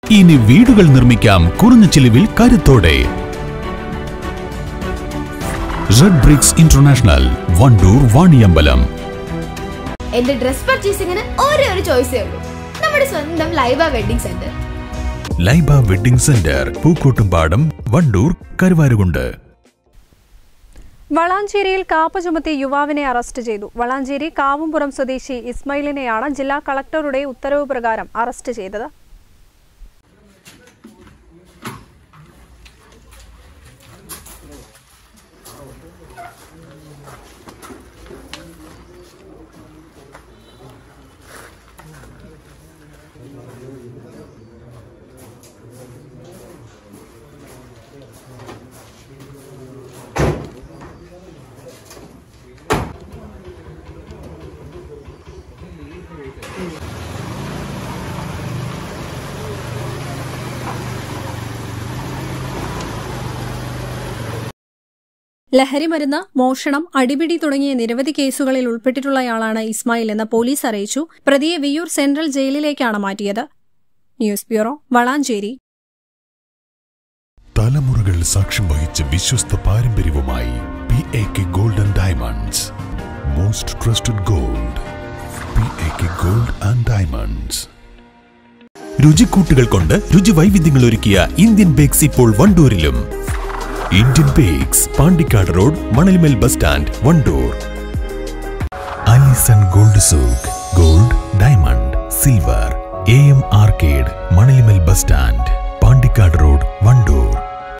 ഇനി വീടുകൾ നിർമ്മിക്കാം കുറഞ്ഞ ചിലവിൽ കരുത്തോടെ red bricks international Wandoor Vaniyambalam എന്റെ ഡ്രസ് പർച്ചേസിംഗിന് ഒരേ ഒരു ചോയ്സേ ഉള്ളൂ നമ്മുടെ സ്വന്തം Laiba wedding centre Laiba wedding centre Pookkottumpadam Wandoor Karuvarakundu വളാഞ്ചേരിയിൽ കാപ്പ ചുമത്തി യുവാവിനെ അറസ്റ്റ് ചെയ്തു വളാഞ്ചേരി കാവുംപുറം സ്വദേശി ഇസ്മയിലിനെയാണ് ജില്ലാ കളക്ടറുടെ ഉത്തരവ് പ്രകാരം അറസ്റ്റ് ചെയ്തത് ലഹരിമരുന്ന് മോഷണം അടിപിടി തുടങ്ങിയ നിരവധി കേസുകളിൽ ഉൾപ്പെട്ടിട്ടുള്ളയാളാണ് ഇസ്മായിൽ എന്ന് പോലീസ് അറിയിച്ചു പ്രതിയെ വിയൂർ സെൻട്രൽ ജയിലിലേക്കാണ് മാറ്റിയത് ന്യൂസ് ബ്യൂറോ വളാഞ്ചേരി തലമുറകൾ സാക്ഷ്യം വഹിച്ച വിശ്വസ്ത പാരമ്പര്യവുമായി P A K golden diamonds most trusted gold P A K gold and diamonds രുചിക്കൂട്ടുകൾ കൊണ്ട് രുചി വൈവിധ്യങ്ങൾ ഒരുക്കിയ ഇന്ത്യൻ ബേക്സ് ഇപ്പോൾ വണ്ടൂരിലും Indian bakes Pandikkad road Manalmel bus stand Wandoor Alison gold souk gold diamond silver A M arcade Manalimal bus stand Pandikkad road Wandoor